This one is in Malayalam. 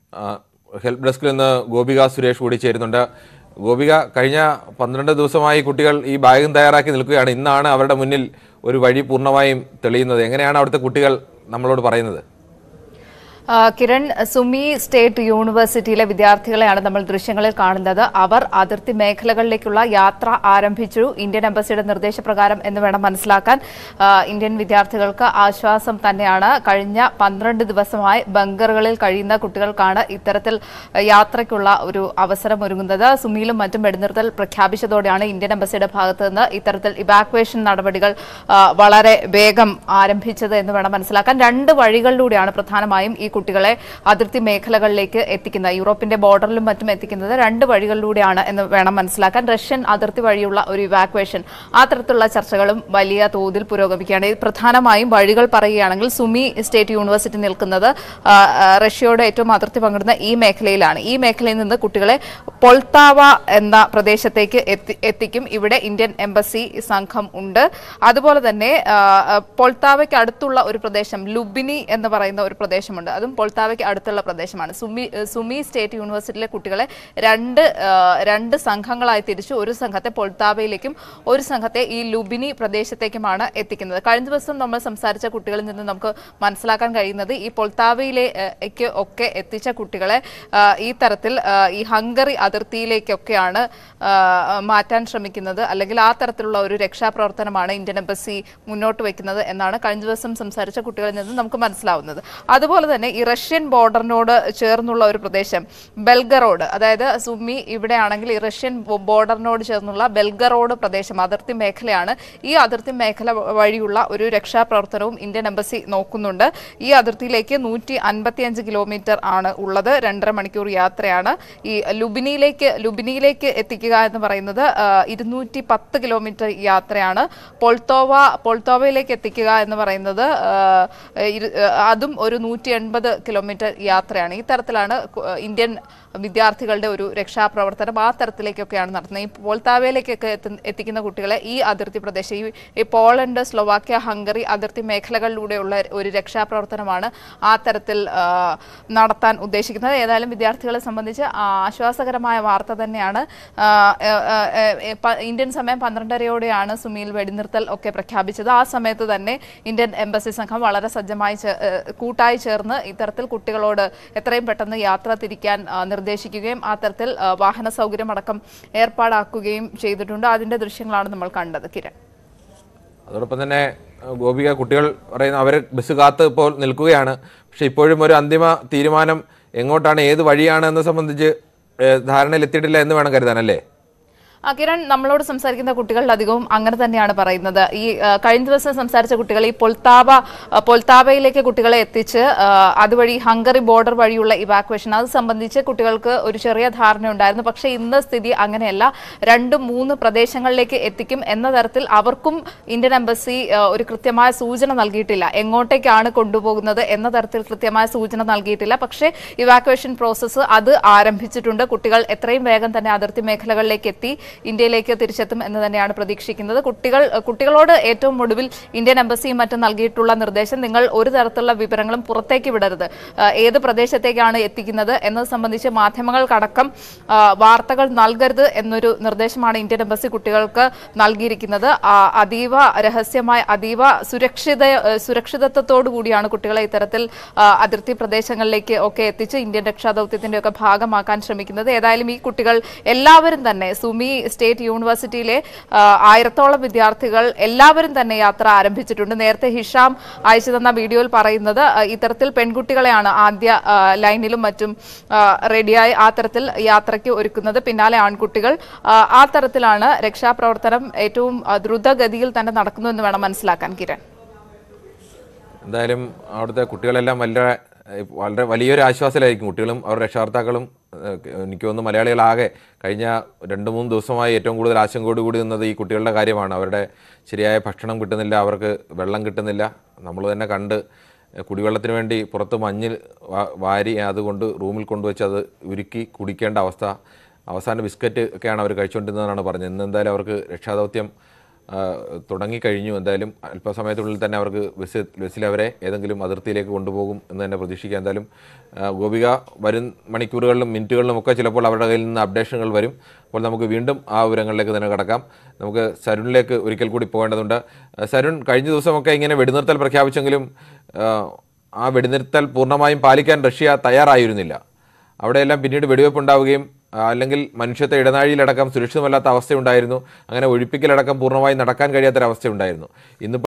ആ, ഹെൽപ്പ് ഡെസ്കിൽ നിന്ന് ഗോപിക സുരേഷ് കൂടി ചേരുന്നുണ്ട് ഗോപിക കഴിഞ്ഞ പന്ത്രണ്ട് ദിവസമായി കുട്ടികൾ ഈ ബാഗും തയ്യാറാക്കി നിൽക്കുകയാണ് ഇന്നാണ് അവരുടെ മുന്നിൽ ഒരു വഴി പൂർണ്ണമായും തെളിയുന്നത് എങ്ങനെയാണ് അവിടുത്തെ കുട്ടികൾ നമ്മളോട് പറയുന്നത് ആ, കിരൺ സുമി സ്റ്റേറ്റ് യൂണിവേഴ്സിറ്റിയിലെ വിദ്യാർത്ഥികളെയാണ് നമ്മൾ ദൃശ്യങ്ങളിൽ കാണുന്നത് അവർ അതിർത്തി മേഖലകളിലേക്കുള്ള യാത്ര ആരംഭിച്ചു ഇന്ത്യൻ എംബസിയുടെ നിർദ്ദേശപ്രകാരം എന്ന് വേണം മനസ്സിലാക്കാൻ ആ, ഇന്ത്യൻ വിദ്യാർത്ഥികൾക്ക് ആശ്വാസം തന്നെയാണ് കഴിഞ്ഞ പന്ത്രണ്ട് ദിവസമായി ബങ്കറുകളിൽ കഴിയുന്ന കുട്ടികൾക്കാണ് ഇത്തരത്തിൽ യാത്രയ്ക്കുള്ള ഒരു അവസരം ഒരുങ്ങുന്നത് സുമിയിലും മറ്റും വെടിനിർത്തൽ പ്രഖ്യാപിച്ചതോടെയാണ് ഇന്ത്യൻ എംബസിയുടെ ഭാഗത്ത് നിന്ന് ഇത്തരത്തിൽ ഇവാക്വേഷൻ നടപടികൾ ആ, വളരെ വേഗം ആരംഭിച്ചത് എന്ന് വേണം മനസ്സിലാക്കാൻ രണ്ട് വഴികളിലൂടെയാണ് പ്രധാനമായും ഈ കുട്ടികളെ അതിർത്തി മേഖലകളിലേക്ക് എത്തിക്കുന്നത് യൂറോപ്പിന്റെ ബോർഡറിലും മറ്റും എത്തിക്കുന്നത് രണ്ട് വഴികളിലൂടെയാണ് എന്ന് വേണം മനസ്സിലാക്കാൻ റഷ്യൻ അതിർത്തി വഴിയുള്ള ഒരു ഇവാക്വേഷൻ ആ തരത്തിലുള്ള ചർച്ചകളും വലിയ തോതിൽ പുരോഗമിക്കുകയാണ് ഇത് പ്രധാനമായും വഴികൾ പറയുകയാണെങ്കിൽ സുമി സ്റ്റേറ്റ് യൂണിവേഴ്സിറ്റി നിൽക്കുന്നത് ആ, ആ, റഷ്യയോട് ഏറ്റവും അതിർത്തി പങ്കിടുന്ന ഈ മേഖലയിലാണ് ഈ മേഖലയിൽ നിന്ന് കുട്ടികളെ പൊൾത്താവ എന്ന പ്രദേശത്തേക്ക് എത്തി എത്തിക്കും ഇവിടെ ഇന്ത്യൻ എംബസി സംഘം ഉണ്ട് അതുപോലെ തന്നെ ആ, ആ, പൊൾത്താവയ്ക്ക് അടുത്തുള്ള ഒരു പ്രദേശം ലുബിനി എന്ന് പറയുന്ന ഒരു പ്രദേശമുണ്ട് അതും പൊൾത്താവയ്ക്ക് അടുത്തുള്ള പ്രദേശമാണ് സുമി സുമി സ്റ്റേറ്റ് യൂണിവേഴ്സിറ്റിയിലെ കുട്ടികളെ രണ്ട് ആ, രണ്ട് സംഘങ്ങളായി തിരിച്ചു ഒരു സംഘത്തെ പൊൾത്താവയിലേക്കും ഒരു സംഘത്തെ ഈ ലുബിനി പ്രദേശത്തേക്കുമാണ് എത്തിക്കുന്നത് കഴിഞ്ഞ ദിവസം നമ്മൾ സംസാരിച്ച കുട്ടികളിൽ നിന്ന് നമുക്ക് മനസ്സിലാക്കാൻ കഴിയുന്നത് ഈ പൊൾത്താവയിലേക്ക് ഒക്കെ എത്തിച്ച കുട്ടികളെ ആ, ഈ തരത്തിൽ ആ, ഈ ഹംഗറി അതിർത്തിയിലേക്കൊക്കെയാണ് ആ, മാറ്റാൻ ശ്രമിക്കുന്നത് അല്ലെങ്കിൽ ആ തരത്തിലുള്ള ഒരു രക്ഷാപ്രവർത്തനമാണ് ഇന്ത്യൻ എംബസി മുന്നോട്ട് വെക്കുന്നത് എന്നാണ് കഴിഞ്ഞ ദിവസം സംസാരിച്ച കുട്ടികളിൽ നിന്ന് നമുക്ക് മനസ്സിലാവുന്നത് അതുപോലെ തന്നെ ഈ റഷ്യൻ ബോർഡറിനോട് ചേർന്നുള്ള ഒരു പ്രദേശം ബെൽഗറോഡ് അതായത് സുമി ഇവിടെയാണെങ്കിൽ ഈ റഷ്യൻ ബോ- ബോർഡറിനോട് ചേർന്നുള്ള ബെൽഗറോഡ് പ്രദേശം അതിർത്തി മേഖലയാണ് ഈ അതിർത്തി മേഖല വ- വഴിയുള്ള ഒരു രക്ഷാപ്രവർത്തനവും ഇന്ത്യൻ എംബസി നോക്കുന്നുണ്ട് ഈ അതിർത്തിയിലേക്ക് നൂറ്റി അൻപത്തിയഞ്ച് കിലോമീറ്റർ ആണ് ഉള്ളത് രണ്ടര മണിക്കൂർ യാത്രയാണ് ഈ ലുബിനിയിലേക്ക് ലുബിനിയിലേക്ക് എത്തിക്കുക എന്ന് പറയുന്നത് ഇരുന്നൂറ്റി പത്ത് കിലോമീറ്റർ യാത്രയാണ് പൊൾത്തോവ പൊൾത്തോവയിലേക്ക് എത്തിക്കുക എന്ന് പറയുന്നത് ആ, ഇരു- അതും ഒരു നൂറ്റി എൺപത് കിലോമീറ്റർ യാത്രയാണ് ഈ തരത്തിലാണ് കു- ഇന്ത്യൻ വിദ്യാർത്ഥികളുടെ ഒരു രക്ഷാപ്രവർത്തനം ആ തരത്തിലേക്കൊക്കെയാണ് നടത്തുന്നത് ഈ പോൾത്താവയിലേക്കൊക്കെ എത്തി- എത്തിക്കുന്ന കുട്ടികളെ ഈ അതിർത്തി പ്രദേശം ഈ ഈ പോളണ്ട് സ്ലൊവാക്യ ഹംഗറി അതിർത്തി മേഖലകളിലൂടെയുള്ള ഒരു രക്ഷാപ്രവർത്തനമാണ് ആ തരത്തിൽ ആ, നടത്താൻ ഉദ്ദേശിക്കുന്നത് ഏതായാലും വിദ്യാർത്ഥികളെ സംബന്ധിച്ച് ആശ്വാസകരമായ വാർത്ത തന്നെയാണ് ആ, ആ, ആ, ആ, പ- ഇന്ത്യൻ സമയം പന്ത്രണ്ടരയോടെയാണ് സുമിയിൽ വെടിനിർത്തൽ ഒക്കെ പ്രഖ്യാപിച്ചത് ആ സമയത്ത് തന്നെ ഇന്ത്യൻ എംബസി സംഘം വളരെ സജ്ജമായി ചേ- ഏ, കൂട്ടായി ചേർന്ന് ഇത്തരത്തിൽ കുട്ടികളോട് എത്രയും പെട്ടെന്ന് യാത്ര തിരിക്കാൻ ആ, നിർദ്ദേശിക്കുകയും ആ തരത്തിൽ ആ, വാഹന സൗകര്യം അടക്കം ഏർപ്പാടാക്കുകയും ചെയ്തിട്ടുണ്ട് അതിന്റെ ദൃശ്യങ്ങളാണ് നമ്മൾ കണ്ടത് കിരൺ അതോടൊപ്പം തന്നെ ഏഹ്, ഗോപിക കുട്ടികൾ പറയുന്ന അവർ ബസ് കാത്ത് ഇപ്പോൾ നിൽക്കുകയാണ് പക്ഷെ ഇപ്പോഴും ഒരു അന്തിമ തീരുമാനം എങ്ങോട്ടാണ് ഏത് വഴിയാണ് എന്നത് സംബന്ധിച്ച് ഏഹ്, ധാരണയിലെത്തിയിട്ടില്ല എന്ന് വേണം കരുതാൻ അല്ലേ ആ, കിരൺ നമ്മളോട് സംസാരിക്കുന്ന കുട്ടികൾ അധികവും അങ്ങനെ തന്നെയാണ് പറയുന്നത് ഈ ആ, കഴിഞ്ഞ ദിവസം സംസാരിച്ച കുട്ടികൾ ഈ പൊൽത്താവ ആ, പൊൽത്താവയിലേക്ക് കുട്ടികളെ എത്തിച്ച് ആ, അതുവഴി ഹംഗറി ബോർഡർ വഴിയുള്ള ഇവാക്വേഷൻ അത് സംബന്ധിച്ച് കുട്ടികൾക്ക് ഒരു ചെറിയ ധാരണ ഉണ്ടായിരുന്നു പക്ഷേ ഇന്ന് സ്ഥിതി അങ്ങനെയല്ല രണ്ടും മൂന്ന് പ്രദേശങ്ങളിലേക്ക് എത്തിക്കും എന്ന തരത്തിൽ അവർക്കും ഇന്ത്യൻ എംബസി ആ, ഒരു കൃത്യമായ സൂചന നൽകിയിട്ടില്ല എങ്ങോട്ടേക്കാണ് കൊണ്ടുപോകുന്നത് എന്ന തരത്തിൽ കൃത്യമായ സൂചന നൽകിയിട്ടില്ല പക്ഷേ ഇവാക്വേഷൻ പ്രോസസ്സ് അത് ആരംഭിച്ചിട്ടുണ്ട് കുട്ടികൾ എത്രയും വേഗം തന്നെ അതിർത്തി മേഖലകളിലേക്ക് എത്തി ഇന്ത്യയിലേക്ക് തിരിച്ചെത്തും എന്ന് തന്നെയാണ് പ്രതീക്ഷിക്കുന്നത് കുട്ടികൾ കുട്ടികളോട് ഏറ്റവും ഒടുവിൽ ഇന്ത്യൻ എംബസിയും മറ്റും നൽകിയിട്ടുള്ള നിർദ്ദേശം നിങ്ങൾ ഒരു തരത്തിലുള്ള വിവരങ്ങളും പുറത്തേക്ക് വിടരുത് ആ, ഏത് പ്രദേശത്തേക്കാണ് എത്തിക്കുന്നത് എന്നത് സംബന്ധിച്ച് മാധ്യമങ്ങൾക്കടക്കം ആ, വാർത്തകൾ നൽകരുത് എന്നൊരു നിർദ്ദേശമാണ് ഇന്ത്യൻ എംബസി കുട്ടികൾക്ക് നൽകിയിരിക്കുന്നത് ആ, അതീവ രഹസ്യമായ അതീവ സുരക്ഷിത സുരക്ഷിതത്വത്തോടു കൂടിയാണ് കുട്ടികളെ ഇത്തരത്തിൽ ആ, അതിർത്തി പ്രദേശങ്ങളിലേക്ക് ഒക്കെ എത്തിച്ച് ഇന്ത്യൻ രക്ഷാദൌത്യത്തിന്റെ ഒക്കെ ഭാഗമാക്കാൻ ശ്രമിക്കുന്നത് ഏതായാലും ഈ കുട്ടികൾ എല്ലാവരും തന്നെ സുമി സ്റ്റേറ്റ് യൂണിവേഴ്സിറ്റിയിലെ ആ, ആയിരത്തോളം വിദ്യാർത്ഥികൾ എല്ലാവരും തന്നെ യാത്ര ആരംഭിച്ചിട്ടുണ്ട് നേരത്തെ ഹിഷാം അയച്ചു തന്ന വീഡിയോയിൽ പറയുന്നത് ആ, ഇത്തരത്തിൽ പെൺകുട്ടികളെയാണ് ആദ്യ ആ, ലൈനിലും മറ്റും ആ, റെഡിയായി ആ തരത്തിൽ യാത്രയ്ക്ക് ഒരുക്കുന്നത് പിന്നാലെ ആൺകുട്ടികൾ ആ, ആ തരത്തിലാണ് രക്ഷാപ്രവർത്തനം ഏറ്റവും ആ, ദ്രുതഗതിയിൽ തന്നെ നടക്കുന്നു എന്ന് വേണം മനസ്സിലാക്കാൻ കിരൺ എന്തായാലും അവിടുത്തെ കുട്ടികളെല്ലാം വളരെ വളരെ വലിയൊരു ആശ്വാസത്തിലായിരിക്കും കുട്ടികളും അവരുടെ രക്ഷാകർത്താക്കളും ഏഹ്, എനിക്ക് തോന്നുന്നു മലയാളികളാകെ കഴിഞ്ഞ രണ്ട് മൂന്ന് ദിവസമായി ഏറ്റവും കൂടുതൽ ആശങ്കയോട് കൂടി നിന്നത് ഈ കുട്ടികളുടെ കാര്യമാണ് അവരുടെ ശരിയായ ഭക്ഷണം കിട്ടുന്നില്ല അവർക്ക് വെള്ളം കിട്ടുന്നില്ല നമ്മൾ തന്നെ കണ്ട് ഏഹ്, കുടിവെള്ളത്തിന് വേണ്ടി പുറത്ത് മഞ്ഞിൽ വാ- വാരി അതുകൊണ്ട് റൂമിൽ കൊണ്ടുവച്ച് അത് ഉരുക്കി കുടിക്കേണ്ട അവസ്ഥ അവസാന ബിസ്ക്കറ്റ് ഒക്കെയാണ് അവർ കഴിച്ചുകൊണ്ടിരുന്നതെന്നാണ് പറഞ്ഞത് ഇന്ന് എന്തായാലും അവർക്ക് രക്ഷാദൗത്യം ആ, തുടങ്ങിക്കഴിഞ്ഞു എന്തായാലും അല്പസമയത്തിനുള്ളിൽ തന്നെ അവർക്ക് ബസ് ബസ്സിൽ അവരെ ഏതെങ്കിലും അതിർത്തിയിലേക്ക് കൊണ്ടുപോകും എന്ന് തന്നെ പ്രതീക്ഷിക്കാം എന്തായാലും ആ, ഗോപിക വരും മണിക്കൂറുകളിലും മിനിറ്റുകളിലും ഒക്കെ ചിലപ്പോൾ അവരുടെ കയ്യിൽ നിന്ന് അപ്ഡേഷനുകൾ വരും അപ്പോൾ നമുക്ക് വീണ്ടും ആ വിവരങ്ങളിലേക്ക് തന്നെ കടക്കാം നമുക്ക് സരുണിലേക്ക് ഒരിക്കൽ കൂടി പോകേണ്ടതുണ്ട് ആ, സരുൺ കഴിഞ്ഞ ദിവസമൊക്കെ ഇങ്ങനെ വെടിനിർത്തൽ പ്രഖ്യാപിച്ചെങ്കിലും ആ, ആ വെടിനിർത്തൽ പൂർണ്ണമായും പാലിക്കാൻ റഷ്യ തയ്യാറായിരുന്നില്ല അവിടെയെല്ലാം പിന്നീട് വെടിവെപ്പ് ഉണ്ടാവുകയും ആ, അല്ലെങ്കിൽ മനുഷ്യത്തെ ഇടനാഴിയിലടക്കം സുരക്ഷിതമല്ലാത്ത അവസ്ഥയുണ്ടായിരുന്നു അങ്ങനെ ഒഴിപ്പിക്കലടക്കം പൂർണ്ണമായും നടക്കാൻ കഴിയാത്തൊരവസ്ഥയുണ്ടായിരുന്നു ഇന്ന്